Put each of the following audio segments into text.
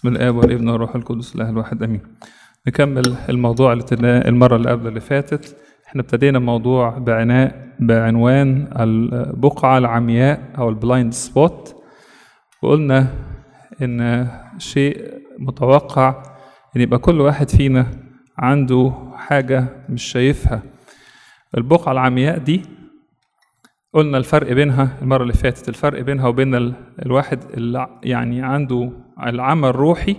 بسم الآب والابن والروح القدس الله الواحد امين. نكمل الموضوع اللي ابتديناه المره اللي قبل اللي فاتت احنا ابتدينا موضوع بعناء بعنوان البقعه العمياء او البلايند سبوت وقلنا ان شيء متوقع ان يبقى كل واحد فينا عنده حاجه مش شايفها البقعه العمياء دي قلنا الفرق بينها المرة اللي فاتت الفرق بينها وبين ال- الواحد اللي يعني عنده العمى الروحي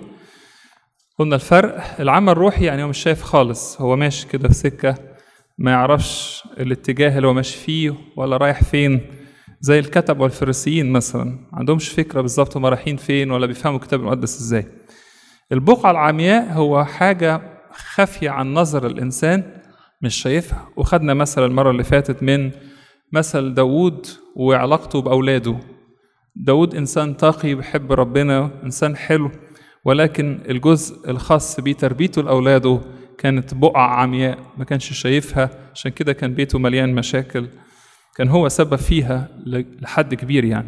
قلنا الفرق العمى الروحي يعني هو مش شايف خالص هو ماشي كده في سكة ما يعرفش الاتجاه اللي هو ماشي فيه ولا رايح فين زي الكتب والفريسيين مثلا ما عندهمش فكرة بالظبط هم رايحين فين ولا بيفهموا الكتاب المقدس ازاي البقعة العمياء هو حاجة خافية عن نظر الإنسان مش شايفها وخدنا مثلا المرة اللي فاتت من مثل داوود وعلاقته بأولاده داود إنسان تقي بيحب ربنا إنسان حلو ولكن الجزء الخاص بيه تربيته لأولاده كانت بقعة عمياء ما كانش شايفها عشان كده كان بيته مليان مشاكل كان هو سبب فيها لحد كبير يعني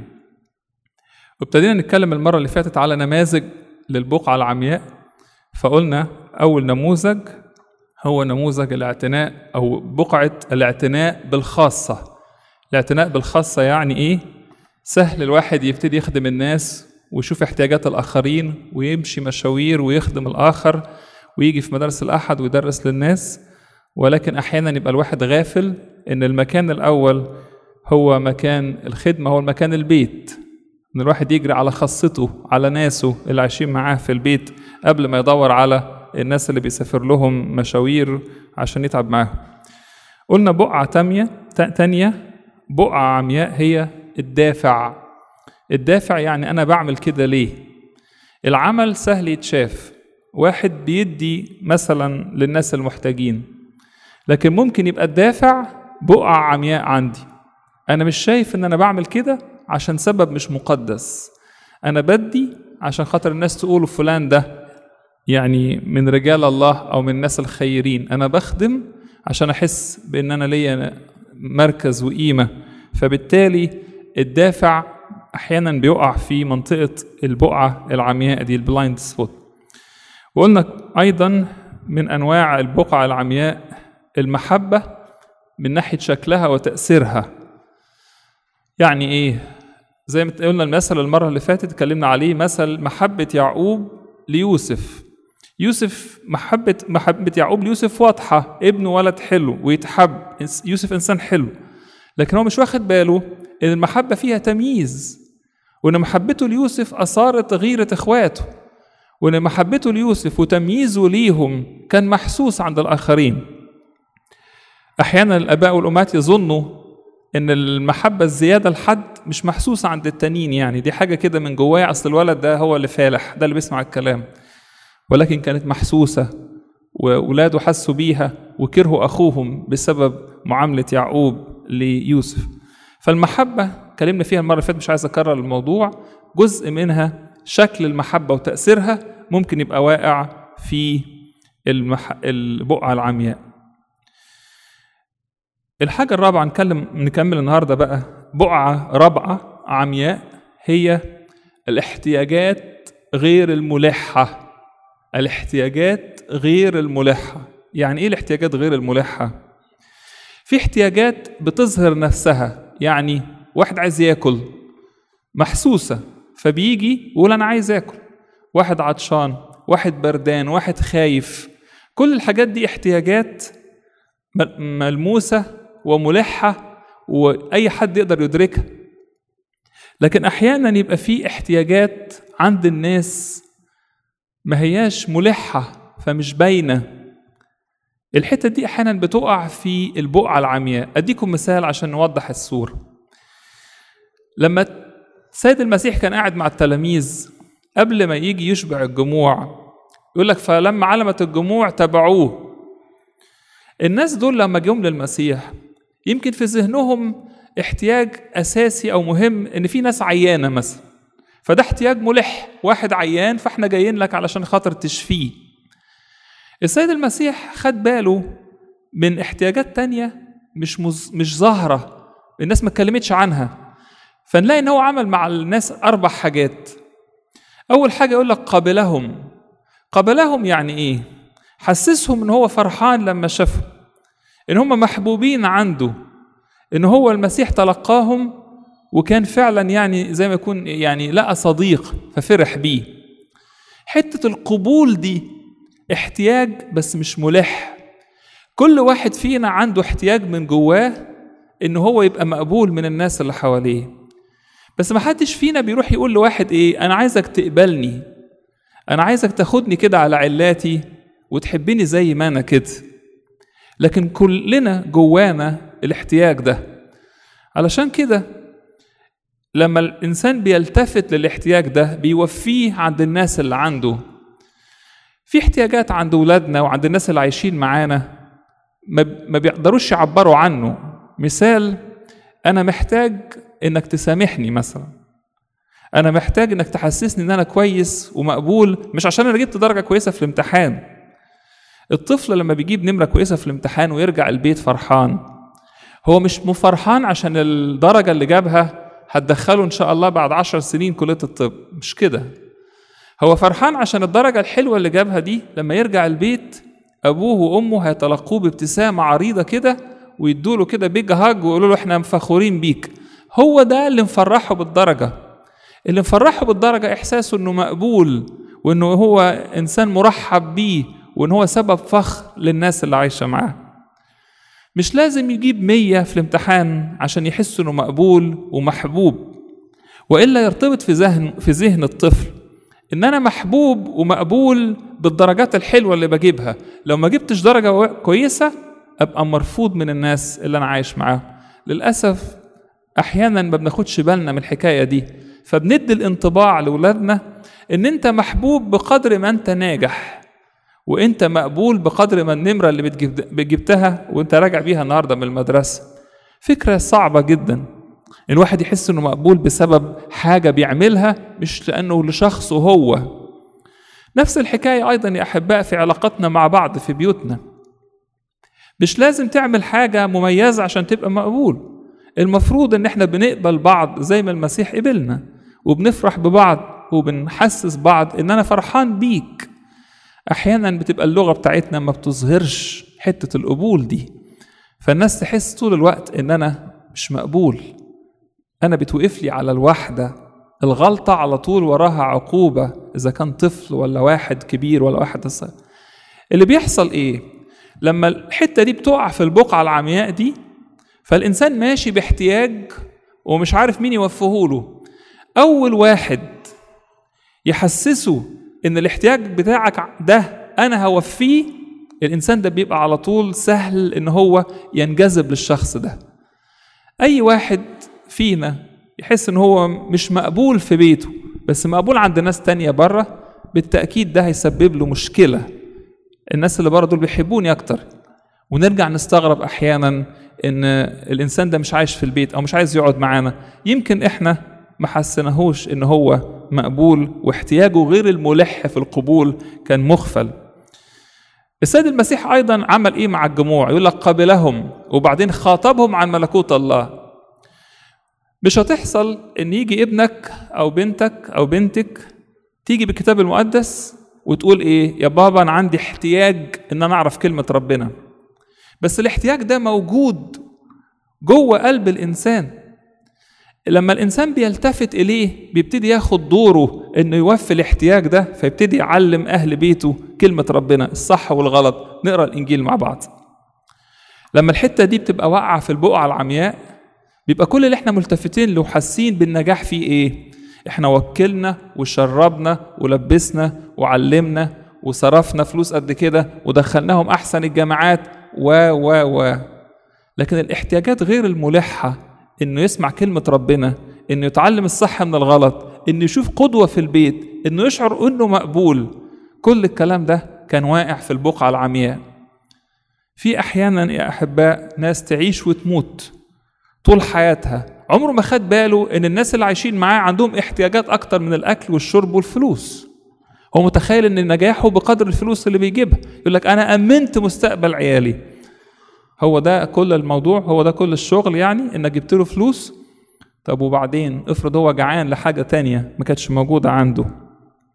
وابتدينا نتكلم المرة اللي فاتت على نماذج للبقعة العمياء فقلنا أول نموذج هو نموذج الاعتناء أو بقعة الاعتناء بالخاصة الاعتناء بالخاصة يعني إيه؟ سهل الواحد يبتدي يخدم الناس ويشوف احتياجات الآخرين ويمشي مشاوير ويخدم الآخر ويجي في مدارس الأحد ويدرس للناس ولكن أحيانا يبقى الواحد غافل إن المكان الأول هو مكان الخدمة هو المكان البيت إن الواحد يجري على خاصته على ناسه اللي عايشين معاه في البيت قبل ما يدور على الناس اللي بيسافر لهم مشاوير عشان يتعب معاهم قلنا بقعة تانية تانية بقعة عمياء هي الدافع الدافع يعني أنا بعمل كده ليه العمل سهل يتشاف واحد بيدي مثلا للناس المحتاجين لكن ممكن يبقى الدافع بقعة عمياء عندي أنا مش شايف إن أنا بعمل كده عشان سبب مش مقدس أنا بدي عشان خاطر الناس تقولوا فلان ده يعني من رجال الله أو من الناس الخيرين أنا بخدم عشان أحس بإن أنا ليا مركز وقيمة فبالتالي الدافع أحيانا بيقع في منطقة البقعة العمياء دي البلايند سبوت وقلنا أيضا من أنواع البقعة العمياء المحبة من ناحية شكلها وتأثيرها يعني إيه؟ زي ما قلنا المثل المرة اللي فاتت اتكلمنا عليه مثل محبة يعقوب ليوسف يوسف محبة محبة يعقوب ليوسف واضحة ابنه ولد حلو ويتحب يوسف إنسان حلو لكن هو مش واخد باله إن المحبة فيها تمييز وإن محبته ليوسف أثارت غيرة إخواته وإن محبته ليوسف وتمييزه ليهم كان محسوس عند الآخرين أحيانا الآباء والأمهات يظنوا إن المحبة الزيادة لحد مش محسوسة عند التانيين يعني دي حاجة كده من جواه أصل الولد ده هو اللي فالح ده اللي بيسمع الكلام ولكن كانت محسوسة وأولاده حسوا بيها وكرهوا أخوهم بسبب معاملة يعقوب ليوسف فالمحبة اتكلمنا فيها المرة اللي فاتت مش عايز أكرر الموضوع جزء منها شكل المحبة وتأثيرها ممكن يبقى واقع في المح... البقعة العمياء الحاجة الرابعة نكلم نكمل النهاردة بقى بقعة رابعة عمياء هي الاحتياجات غير الملحة الاحتياجات غير الملحة يعني ايه الاحتياجات غير الملحة في احتياجات بتظهر نفسها يعني واحد عايز ياكل محسوسة فبيجي يقول أنا عايز آكل واحد عطشان واحد بردان واحد خايف كل الحاجات دي احتياجات ملموسة وملحة وأي حد يقدر يدركها لكن أحيانا يبقى في احتياجات عند الناس ما هياش ملحة فمش باينة الحتة دي أحيانا بتقع في البقعة العمياء أديكم مثال عشان نوضح الصورة لما السيد المسيح كان قاعد مع التلاميذ قبل ما يجي يشبع الجموع يقول لك فلما علمت الجموع تبعوه الناس دول لما جم للمسيح يمكن في ذهنهم احتياج أساسي أو مهم إن في ناس عيانة مثلا فده احتياج ملح واحد عيان فاحنا جايين لك علشان خاطر تشفيه السيد المسيح خد باله من احتياجات تانية مش مز... مش ظاهرة الناس ما اتكلمتش عنها فنلاقي ان هو عمل مع الناس اربع حاجات اول حاجه يقول لك قبلهم قبلهم يعني ايه حسسهم ان هو فرحان لما شافهم ان هم محبوبين عنده ان هو المسيح تلقاهم وكان فعلا يعني زي ما يكون يعني لقى صديق ففرح بيه حته القبول دي احتياج بس مش ملح كل واحد فينا عنده احتياج من جواه ان هو يبقى مقبول من الناس اللي حواليه بس ما حدش فينا بيروح يقول لواحد ايه انا عايزك تقبلني انا عايزك تاخدني كده على علاتي وتحبني زي ما انا كده لكن كلنا جوانا الاحتياج ده علشان كده لما الانسان بيلتفت للاحتياج ده بيوفيه عند الناس اللي عنده في احتياجات عند ولادنا وعند الناس اللي عايشين معانا ما بيقدروش يعبروا عنه مثال انا محتاج انك تسامحني مثلا انا محتاج انك تحسسني ان انا كويس ومقبول مش عشان انا جبت درجه كويسه في الامتحان الطفل لما بيجيب نمره كويسه في الامتحان ويرجع البيت فرحان هو مش فرحان عشان الدرجه اللي جابها هتدخله ان شاء الله بعد عشر سنين كليه الطب مش كده هو فرحان عشان الدرجه الحلوه اللي جابها دي لما يرجع البيت ابوه وامه هيتلقوه بابتسامه عريضه كده ويدوا له كده بيج هاج ويقولوا له احنا فخورين بيك هو ده اللي مفرحه بالدرجه اللي مفرحه بالدرجه احساسه انه مقبول وانه هو انسان مرحب بيه وان هو سبب فخر للناس اللي عايشه معاه مش لازم يجيب مية في الامتحان عشان يحس انه مقبول ومحبوب والا يرتبط في ذهن في ذهن الطفل ان انا محبوب ومقبول بالدرجات الحلوه اللي بجيبها لو ما جبتش درجه كويسه ابقى مرفوض من الناس اللي انا عايش معاهم للاسف احيانا ما بناخدش بالنا من الحكايه دي فبندي الانطباع لاولادنا ان انت محبوب بقدر ما انت ناجح وانت مقبول بقدر ما النمره اللي جبتها وانت راجع بيها النهارده من المدرسه فكره صعبه جدا الواحد يحس انه مقبول بسبب حاجه بيعملها مش لانه لشخصه هو نفس الحكايه ايضا يا احباء في علاقتنا مع بعض في بيوتنا مش لازم تعمل حاجه مميزه عشان تبقى مقبول المفروض ان احنا بنقبل بعض زي ما المسيح قبلنا وبنفرح ببعض وبنحسس بعض ان انا فرحان بيك احيانا بتبقى اللغه بتاعتنا ما بتظهرش حته القبول دي فالناس تحس طول الوقت ان انا مش مقبول انا بتوقف لي على الوحده الغلطه على طول وراها عقوبه اذا كان طفل ولا واحد كبير ولا واحد صغير اللي بيحصل ايه لما الحته دي بتقع في البقعه العمياء دي فالإنسان ماشي باحتياج ومش عارف مين يوفيه له أول واحد يحسسه إن الاحتياج بتاعك ده أنا هوفيه الإنسان ده بيبقى على طول سهل إن هو ينجذب للشخص ده أي واحد فينا يحس إن هو مش مقبول في بيته بس مقبول عند ناس تانية بره بالتأكيد ده هيسبب له مشكلة الناس اللي بره دول بيحبوني أكتر ونرجع نستغرب أحيانا ان الانسان ده مش عايش في البيت او مش عايز يقعد معانا يمكن احنا ما حسناهوش ان هو مقبول واحتياجه غير الملح في القبول كان مغفل السيد المسيح ايضا عمل ايه مع الجموع يقول لك قبلهم وبعدين خاطبهم عن ملكوت الله مش هتحصل ان يجي ابنك او بنتك او بنتك تيجي بالكتاب المقدس وتقول ايه يا بابا انا عندي احتياج ان انا اعرف كلمه ربنا بس الاحتياج ده موجود جوه قلب الانسان لما الانسان بيلتفت اليه بيبتدي ياخد دوره انه يوفي الاحتياج ده فيبتدي يعلم اهل بيته كلمه ربنا الصح والغلط نقرا الانجيل مع بعض لما الحته دي بتبقى واقعه في البقعه العمياء بيبقى كل اللي احنا ملتفتين له حاسين بالنجاح فيه ايه احنا وكلنا وشربنا ولبسنا وعلمنا وصرفنا فلوس قد كده ودخلناهم احسن الجامعات و و و لكن الاحتياجات غير الملحة انه يسمع كلمة ربنا انه يتعلم الصح من الغلط انه يشوف قدوة في البيت انه يشعر انه مقبول كل الكلام ده كان واقع في البقعة العمياء في احيانا يا احباء ناس تعيش وتموت طول حياتها عمره ما خد باله ان الناس اللي عايشين معاه عندهم احتياجات اكتر من الاكل والشرب والفلوس هو متخيل ان نجاحه بقدر الفلوس اللي بيجيبها يقول لك انا امنت مستقبل عيالي هو ده كل الموضوع هو ده كل الشغل يعني انك جبت له فلوس طب وبعدين افرض هو جعان لحاجه تانية ما كانتش موجوده عنده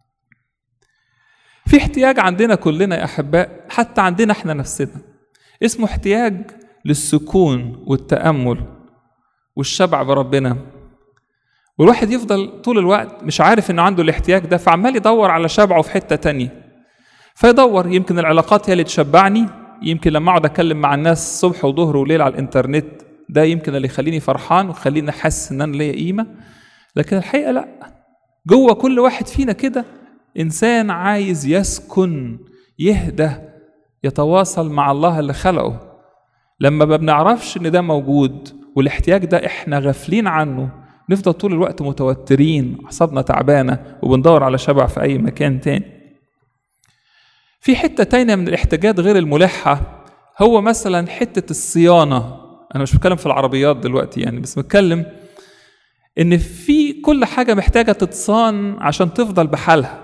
في احتياج عندنا كلنا يا احباء حتى عندنا احنا نفسنا اسمه احتياج للسكون والتامل والشبع بربنا والواحد يفضل طول الوقت مش عارف انه عنده الاحتياج ده فعمال يدور على شبعه في حته تانية فيدور يمكن العلاقات هي اللي تشبعني يمكن لما اقعد اتكلم مع الناس صبح وظهر وليل على الانترنت ده يمكن اللي يخليني فرحان ويخليني احس ان انا ليا قيمه لكن الحقيقه لا جوه كل واحد فينا كده انسان عايز يسكن يهدى يتواصل مع الله اللي خلقه لما ما بنعرفش ان ده موجود والاحتياج ده احنا غافلين عنه نفضل طول الوقت متوترين اعصابنا تعبانه وبندور على شبع في اي مكان تاني في حته تانية من الاحتياجات غير الملحه هو مثلا حته الصيانه انا مش بتكلم في العربيات دلوقتي يعني بس بتكلم ان في كل حاجه محتاجه تتصان عشان تفضل بحالها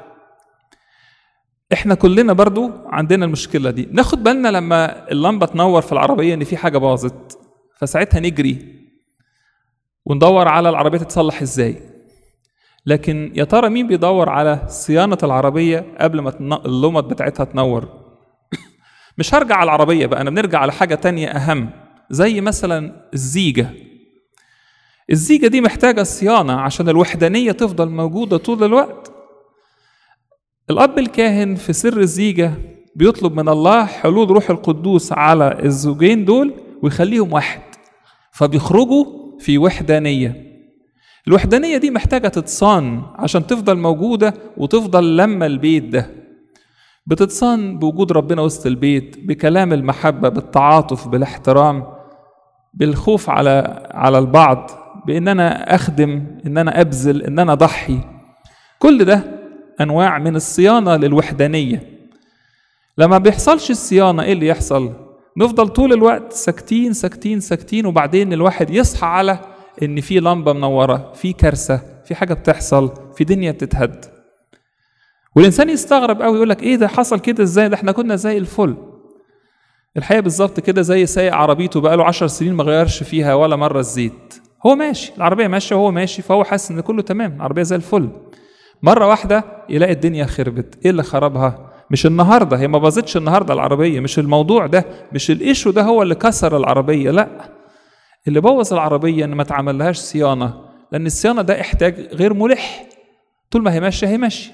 احنا كلنا برضو عندنا المشكله دي ناخد بالنا لما اللمبه تنور في العربيه ان في حاجه باظت فساعتها نجري وندور على العربيه تتصلح ازاي لكن يا ترى مين بيدور على صيانه العربيه قبل ما تن- اللمط بتاعتها تنور مش هرجع على العربيه بقى انا بنرجع على حاجه تانية اهم زي مثلا الزيجه الزيجه دي محتاجه صيانه عشان الوحدانيه تفضل موجوده طول الوقت الاب الكاهن في سر الزيجه بيطلب من الله حلول روح القدوس على الزوجين دول ويخليهم واحد فبيخرجوا في وحدانيه الوحدانيه دي محتاجه تتصان عشان تفضل موجوده وتفضل لما البيت ده بتتصان بوجود ربنا وسط البيت بكلام المحبه بالتعاطف بالاحترام بالخوف على على البعض بان انا اخدم ان انا ابذل ان انا اضحي كل ده انواع من الصيانه للوحدانيه لما بيحصلش الصيانه ايه اللي يحصل نفضل طول الوقت ساكتين ساكتين ساكتين وبعدين الواحد يصحى على ان في لمبه منوره في كارثه في حاجه بتحصل في دنيا بتتهد والانسان يستغرب قوي يقول لك ايه ده حصل كده ازاي ده احنا كنا زي الفل الحقيقه بالظبط كده زي سايق عربيته بقاله عشر سنين ما غيرش فيها ولا مره الزيت هو ماشي العربيه ماشيه وهو ماشي فهو حاسس ان كله تمام العربيه زي الفل مره واحده يلاقي الدنيا خربت ايه اللي خربها مش النهارده هي ما باظتش النهارده العربيه مش الموضوع ده مش الايشو ده هو اللي كسر العربيه لا اللي بوظ العربيه ان ما تعملهاش صيانه لان الصيانه ده احتاج غير ملح طول ما هي ماشيه هي ماشيه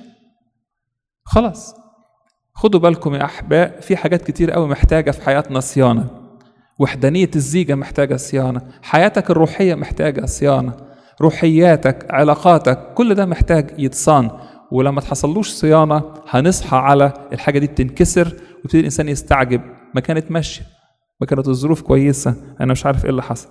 خلاص خدوا بالكم يا احباء في حاجات كتير قوي محتاجه في حياتنا صيانه وحدانيه الزيجه محتاجه صيانه حياتك الروحيه محتاجه صيانه روحياتك علاقاتك كل ده محتاج يتصان ولما تحصلوش صيانه هنصحى على الحاجه دي بتنكسر ويبتدي الانسان يستعجب ما كانت ماشيه ما كانت الظروف كويسه انا مش عارف ايه اللي حصل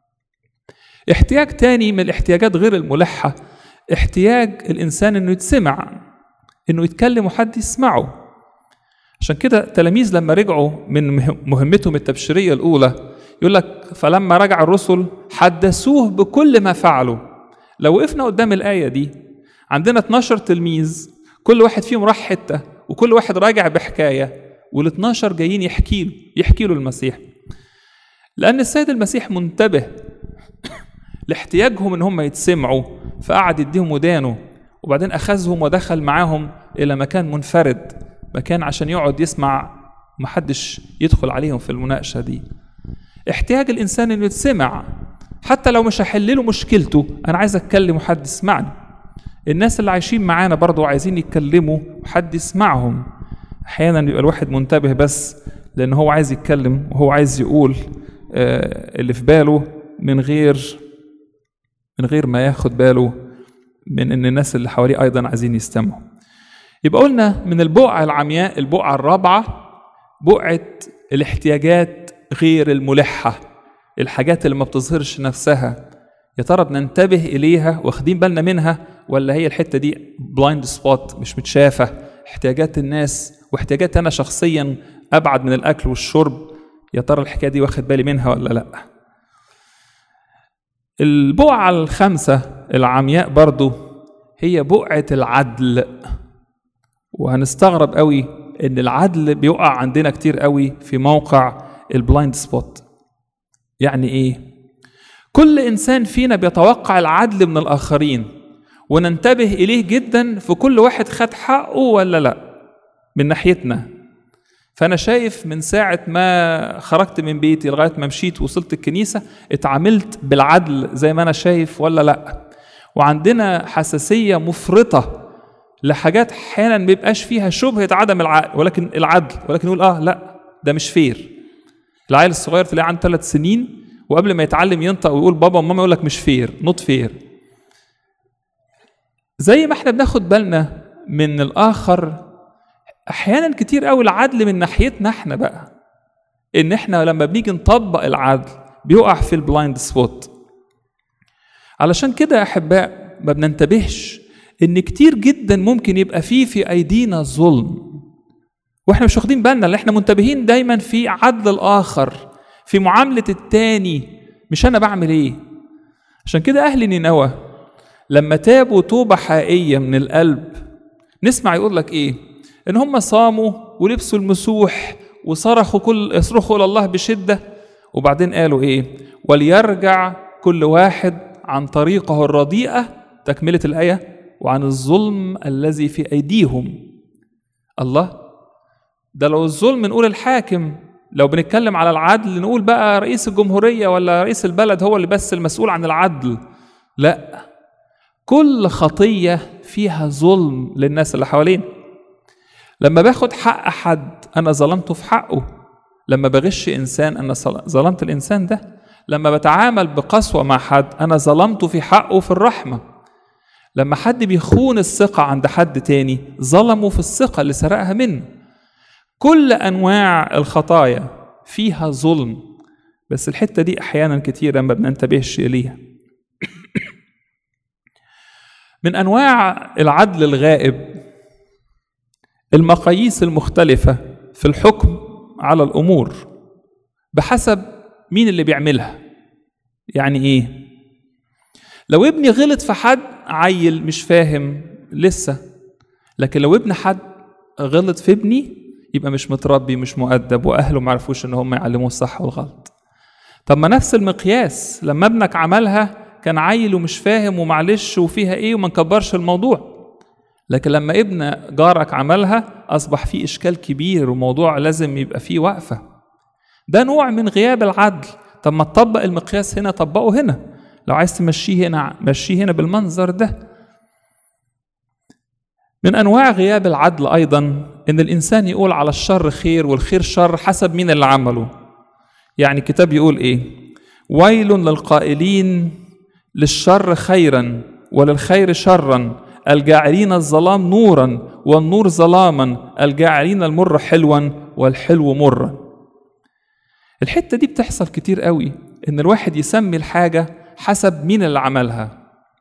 احتياج تاني من الاحتياجات غير الملحه احتياج الانسان انه يتسمع انه يتكلم وحد يسمعه عشان كده التلاميذ لما رجعوا من مه- مهمتهم التبشيريه الاولى يقول لك فلما رجع الرسل حدثوه بكل ما فعلوا لو وقفنا قدام الايه دي عندنا 12 تلميذ كل واحد فيهم راح حته وكل واحد راجع بحكايه وال 12 جايين يحكي له يحكي له المسيح لان السيد المسيح منتبه لاحتياجهم ان هم يتسمعوا فقعد يديهم ودانه وبعدين اخذهم ودخل معاهم الى مكان منفرد مكان عشان يقعد يسمع محدش يدخل عليهم في المناقشه دي احتياج الانسان انه يتسمع حتى لو مش هحل له مشكلته انا عايز اتكلم وحد يسمعني الناس اللي عايشين معانا برضو عايزين يتكلموا وحد يسمعهم احيانا بيبقى الواحد منتبه بس لان هو عايز يتكلم وهو عايز يقول آه، اللي في باله من غير من غير ما ياخد باله من ان الناس اللي حواليه ايضا عايزين يستمعوا يبقى قلنا من البقعة العمياء البقعة الرابعة بقعة الاحتياجات غير الملحة الحاجات اللي ما بتظهرش نفسها يا ترى بننتبه إليها واخدين بالنا منها ولا هي الحتة دي بلايند سبوت مش متشافة احتياجات الناس واحتياجات أنا شخصيا أبعد من الأكل والشرب يا ترى الحكاية دي واخد بالي منها ولا لأ البقعة الخامسة العمياء برضو هي بقعة العدل وهنستغرب قوي ان العدل بيقع عندنا كتير قوي في موقع البلايند سبوت يعني ايه كل انسان فينا بيتوقع العدل من الاخرين وننتبه اليه جدا في كل واحد خد حقه ولا لا من ناحيتنا فانا شايف من ساعه ما خرجت من بيتي لغايه ما مشيت وصلت الكنيسه اتعاملت بالعدل زي ما انا شايف ولا لا وعندنا حساسيه مفرطه لحاجات احيانا ما بيبقاش فيها شبهه عدم العقل ولكن العدل ولكن نقول اه لا ده مش فير العيل الصغير تلاقيه عنده ثلاث سنين وقبل ما يتعلم ينطق ويقول بابا وماما يقول لك مش فير نوت فير زي ما احنا بناخد بالنا من الاخر احيانا كتير قوي العدل من ناحيتنا احنا بقى ان احنا لما بنيجي نطبق العدل بيقع في البلايند سبوت علشان كده يا احباء ما بننتبهش ان كتير جدا ممكن يبقى فيه في ايدينا ظلم واحنا مش واخدين بالنا اللي احنا منتبهين دايما في عدل الاخر في معامله التاني مش انا بعمل ايه عشان كده اهل نينوى لما تابوا توبه حقيقيه من القلب نسمع يقول لك ايه ان هم صاموا ولبسوا المسوح وصرخوا كل يصرخوا الى الله بشده وبعدين قالوا ايه وليرجع كل واحد عن طريقه الرديئه تكمله الايه وعن الظلم الذي في ايديهم الله ده لو الظلم نقول الحاكم لو بنتكلم على العدل نقول بقى رئيس الجمهوريه ولا رئيس البلد هو اللي بس المسؤول عن العدل لا كل خطيه فيها ظلم للناس اللي حوالينا لما باخد حق حد انا ظلمته في حقه لما بغش انسان انا ظلمت الانسان ده لما بتعامل بقسوه مع حد انا ظلمته في حقه في الرحمه لما حد بيخون الثقه عند حد تاني ظلمه في الثقه اللي سرقها منه كل انواع الخطايا فيها ظلم بس الحته دي احيانا كتير ما بننتبهش اليها من انواع العدل الغائب المقاييس المختلفة في الحكم على الأمور بحسب مين اللي بيعملها يعني إيه؟ لو ابني غلط في حد عيل مش فاهم لسه لكن لو ابن حد غلط في ابني يبقى مش متربي مش مؤدب وأهله ما عرفوش إن هم يعلموه الصح والغلط طب ما نفس المقياس لما ابنك عملها كان عيل ومش فاهم ومعلش وفيها ايه وما نكبرش الموضوع لكن لما ابن جارك عملها أصبح فيه إشكال كبير وموضوع لازم يبقى فيه وقفة ده نوع من غياب العدل طب ما تطبق المقياس هنا طبقه هنا لو عايز تمشيه هنا مشيه هنا بالمنظر ده من أنواع غياب العدل أيضا إن الإنسان يقول على الشر خير والخير شر حسب مين اللي عمله يعني الكتاب يقول إيه ويل للقائلين للشر خيرا وللخير شرا الجاعلين الظلام نورا والنور ظلاما الجاعلين المر حلوا والحلو مرا الحته دي بتحصل كتير قوي ان الواحد يسمي الحاجه حسب مين اللي عملها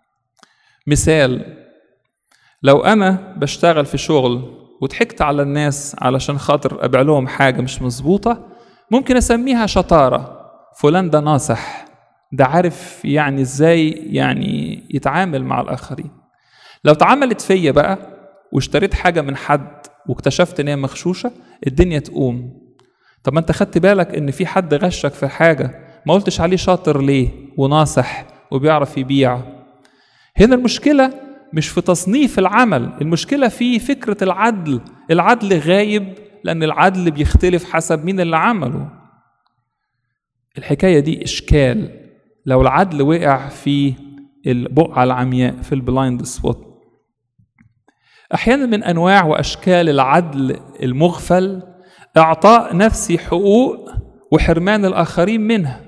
مثال لو انا بشتغل في شغل وضحكت على الناس علشان خاطر ابيع لهم حاجه مش مظبوطه ممكن اسميها شطاره فلان ده ناصح ده عارف يعني ازاي يعني يتعامل مع الاخرين لو اتعملت فيا بقى واشتريت حاجة من حد واكتشفت ان هي مغشوشة الدنيا تقوم طب ما انت خدت بالك ان في حد غشك في حاجة ما قلتش عليه شاطر ليه وناصح وبيعرف يبيع هنا المشكلة مش في تصنيف العمل المشكلة في فكرة العدل العدل غايب لأن العدل بيختلف حسب مين اللي عمله الحكاية دي إشكال لو العدل وقع في البقعة العمياء في البلايند سبوت احيانا من انواع واشكال العدل المغفل اعطاء نفسي حقوق وحرمان الاخرين منها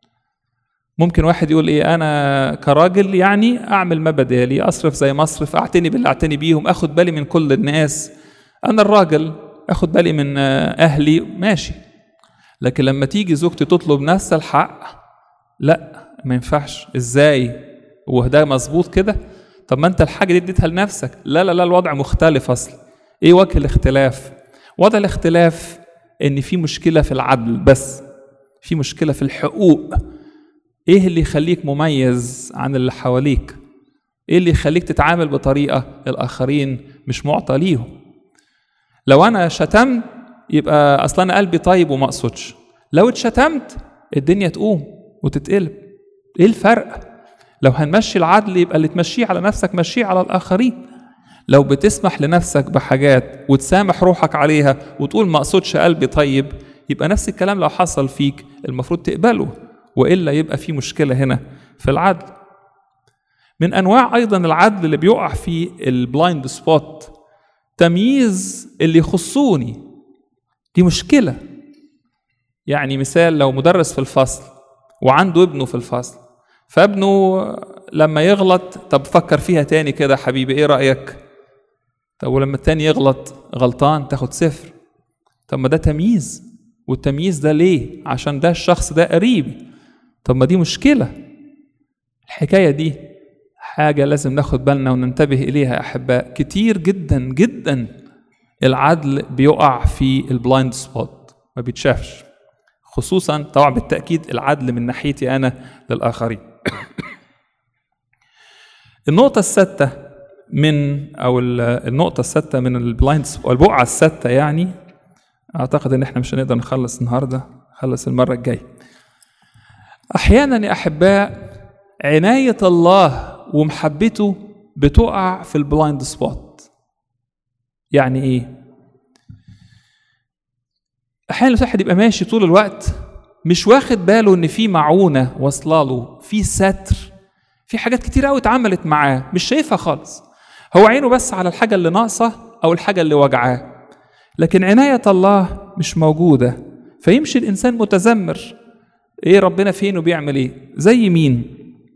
ممكن واحد يقول ايه انا كراجل يعني اعمل ما بدالي اصرف زي ما اصرف اعتني باللي اعتني بيهم اخد بالي من كل الناس انا الراجل اخد بالي من اهلي ماشي لكن لما تيجي زوجتي تطلب نفس الحق لا ما ينفعش ازاي وده مظبوط كده طب ما انت الحاجه دي اديتها لنفسك لا لا لا الوضع مختلف اصلا ايه وجه الاختلاف وضع الاختلاف ان في مشكله في العدل بس في مشكله في الحقوق ايه اللي يخليك مميز عن اللي حواليك ايه اللي يخليك تتعامل بطريقه الاخرين مش معطى ليهم لو انا شتمت يبقى اصلا انا قلبي طيب وما اقصدش لو اتشتمت الدنيا تقوم وتتقلب ايه الفرق لو هنمشي العدل يبقى اللي تمشيه على نفسك مشيه على الآخرين لو بتسمح لنفسك بحاجات وتسامح روحك عليها وتقول ما اقصدش قلبي طيب يبقى نفس الكلام لو حصل فيك المفروض تقبله والا يبقى في مشكله هنا في العدل من انواع ايضا العدل اللي بيقع فيه البلايند سبوت تمييز اللي يخصوني دي مشكله يعني مثال لو مدرس في الفصل وعنده ابنه في الفصل فابنه لما يغلط طب فكر فيها تاني كده حبيبي ايه رأيك طب ولما التاني يغلط غلطان تاخد صفر طب ما ده تمييز والتمييز ده ليه عشان ده الشخص ده قريبي طب ما دي مشكلة الحكاية دي حاجة لازم ناخد بالنا وننتبه إليها يا أحباء كتير جدا جدا العدل بيقع في البلايند سبوت ما بيتشافش خصوصا طبعا بالتأكيد العدل من ناحيتي أنا للآخرين النقطة الستة من أو النقطة الستة من البلايند أو البقعة الستة يعني أعتقد إن إحنا مش هنقدر نخلص النهاردة نخلص المرة الجاية أحيانا يا أحباء عناية الله ومحبته بتقع في البلايند سبوت يعني إيه؟ احيانا الواحد يبقى ماشي طول الوقت مش واخد باله ان في معونه واصله له في ستر في حاجات كتير قوي اتعملت معاه مش شايفها خالص هو عينه بس على الحاجه اللي ناقصه او الحاجه اللي وجعاه لكن عنايه الله مش موجوده فيمشي الانسان متذمر ايه ربنا فين وبيعمل ايه زي مين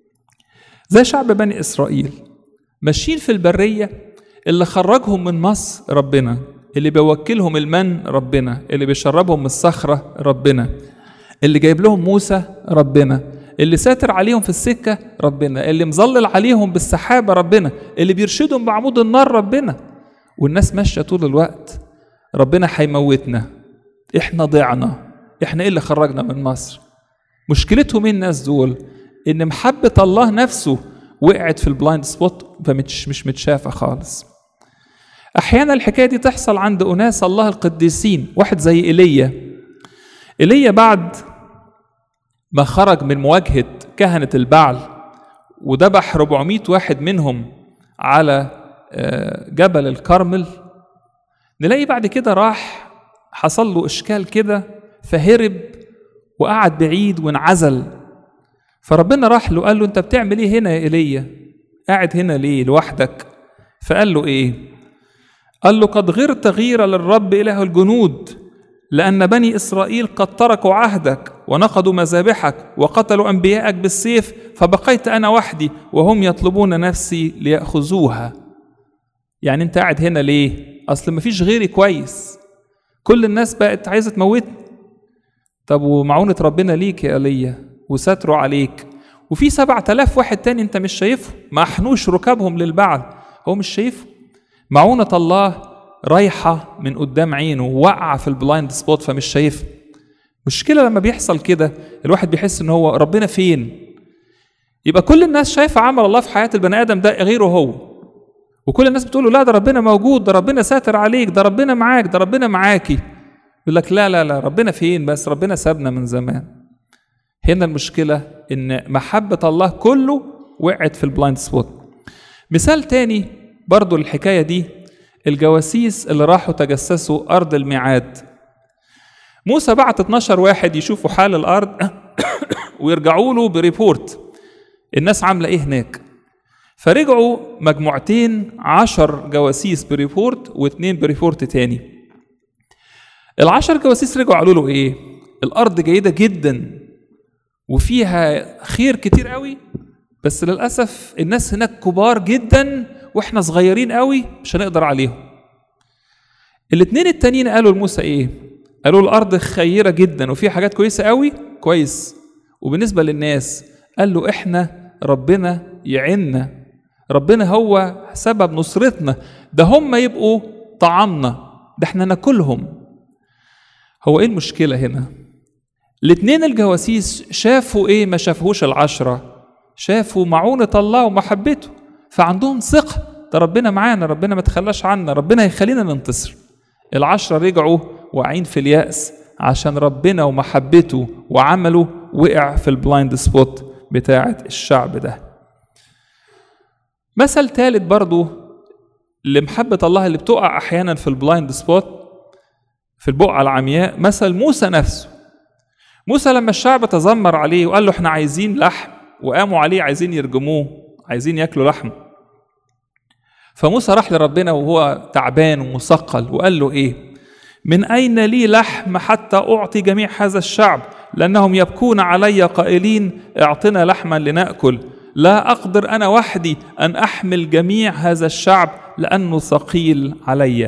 زي شعب بني اسرائيل ماشيين في البريه اللي خرجهم من مصر ربنا اللي بيوكلهم المن ربنا اللي بيشربهم من الصخرة ربنا اللي جايب لهم موسى ربنا اللي ساتر عليهم في السكة ربنا اللي مظلل عليهم بالسحابة ربنا اللي بيرشدهم بعمود النار ربنا والناس ماشية طول الوقت ربنا هيموتنا احنا ضعنا احنا ايه اللي خرجنا من مصر مشكلتهم ايه الناس دول ان محبة الله نفسه وقعت في البلايند سبوت فمش مش متشافة خالص احيانا الحكايه دي تحصل عند اناس الله القديسين واحد زي ايليا ايليا بعد ما خرج من مواجهه كهنه البعل وذبح 400 واحد منهم على جبل الكرمل نلاقي بعد كده راح حصل له اشكال كده فهرب وقعد بعيد وانعزل فربنا راح له قال له انت بتعمل ايه هنا يا ايليا قاعد هنا ليه لوحدك فقال له ايه قال له قد غرت غيرة للرب إله الجنود لأن بني إسرائيل قد تركوا عهدك ونقضوا مذابحك وقتلوا أنبياءك بالسيف فبقيت أنا وحدي وهم يطلبون نفسي ليأخذوها يعني أنت قاعد هنا ليه؟ أصل مفيش غيري كويس كل الناس بقت عايزة تموتني طب ومعونة ربنا ليك يا ايليا وستره عليك وفي سبعة آلاف واحد تاني أنت مش شايفهم ما أحنوش ركابهم للبعل هو مش شايفهم معونة الله رايحة من قدام عينه واقعة في البلايند سبوت فمش شايفها مشكلة لما بيحصل كده الواحد بيحس ان هو ربنا فين يبقى كل الناس شايفة عمل الله في حياة البني آدم ده غيره هو وكل الناس بتقول له لا ده ربنا موجود ده ربنا ساتر عليك ده ربنا معاك ده ربنا معاكي يقول لك لا لا لا ربنا فين بس ربنا سابنا من زمان هنا المشكلة ان محبة الله كله وقعت في البلايند سبوت مثال تاني برضو الحكاية دي الجواسيس اللي راحوا تجسسوا أرض الميعاد موسى بعت 12 واحد يشوفوا حال الأرض ويرجعوا له بريبورت الناس عاملة إيه هناك فرجعوا مجموعتين عشر جواسيس بريبورت واثنين بريبورت تاني العشر جواسيس رجعوا قالوا له إيه الأرض جيدة جدا وفيها خير كتير قوي بس للأسف الناس هناك كبار جدا واحنا صغيرين قوي مش هنقدر عليهم الاثنين التانيين قالوا لموسى ايه قالوا الارض خيره جدا وفيها حاجات كويسه قوي كويس وبالنسبه للناس قال له احنا ربنا يعنا ربنا هو سبب نصرتنا ده هم يبقوا طعامنا ده احنا ناكلهم هو ايه المشكله هنا الاثنين الجواسيس شافوا ايه ما شافوش العشره شافوا معونه الله ومحبته فعندهم ثقة ده ربنا معانا ربنا ما تخلاش عنا ربنا هيخلينا ننتصر العشرة رجعوا واقعين في اليأس عشان ربنا ومحبته وعمله وقع في البلايند سبوت بتاعة الشعب ده مثل ثالث برضو لمحبة الله اللي بتقع أحيانا في البلايند سبوت في البقعة العمياء مثل موسى نفسه موسى لما الشعب تذمر عليه وقال له احنا عايزين لحم وقاموا عليه عايزين يرجموه عايزين ياكلوا لحم فموسى راح لربنا وهو تعبان ومثقل وقال له ايه من اين لي لحم حتى اعطي جميع هذا الشعب لانهم يبكون علي قائلين اعطنا لحما لناكل لا اقدر انا وحدي ان احمل جميع هذا الشعب لانه ثقيل علي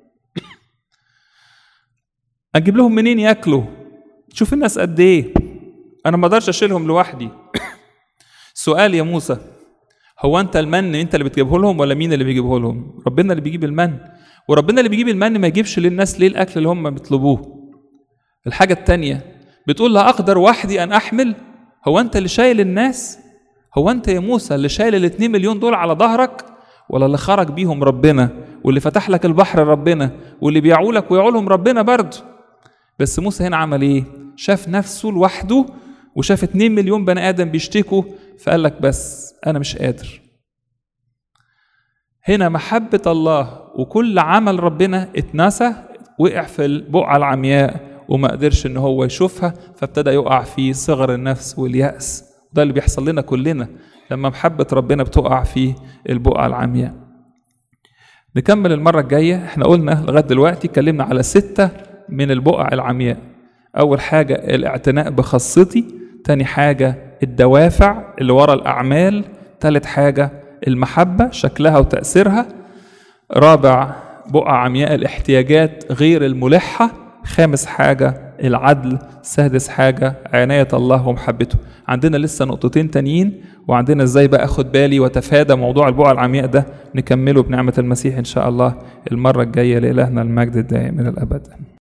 اجيب لهم منين ياكلوا شوف الناس قد ايه انا ما اقدرش اشيلهم لوحدي سؤال يا موسى هو انت المن انت اللي بتجيبه لهم ولا مين اللي بيجيبه لهم ربنا اللي بيجيب المن وربنا اللي بيجيب المن ما يجيبش للناس ليه الاكل اللي هم بيطلبوه الحاجه التانية بتقول لا اقدر وحدي ان احمل هو انت اللي شايل الناس هو انت يا موسى اللي شايل الاتنين مليون دول على ظهرك ولا اللي خرج بيهم ربنا واللي فتح لك البحر ربنا واللي بيعولك ويعولهم ربنا برضه بس موسى هنا عمل ايه شاف نفسه لوحده وشاف 2 مليون بني ادم بيشتكوا فقال لك بس انا مش قادر هنا محبة الله وكل عمل ربنا اتنسى وقع في البقعة العمياء وما قدرش ان هو يشوفها فابتدى يقع في صغر النفس واليأس ده اللي بيحصل لنا كلنا لما محبة ربنا بتقع في البقعة العمياء نكمل المرة الجاية احنا قلنا لغاية دلوقتي اتكلمنا على ستة من البقع العمياء أول حاجة الاعتناء بخاصتي تاني حاجة الدوافع اللي ورا الأعمال تالت حاجة المحبة شكلها وتأثيرها رابع بقع عمياء الاحتياجات غير الملحة خامس حاجة العدل سادس حاجة عناية الله ومحبته عندنا لسه نقطتين تانيين وعندنا ازاي بقى اخد بالي وتفادى موضوع البقع العمياء ده نكمله بنعمة المسيح ان شاء الله المرة الجاية لإلهنا المجد الدائم إلى الأبد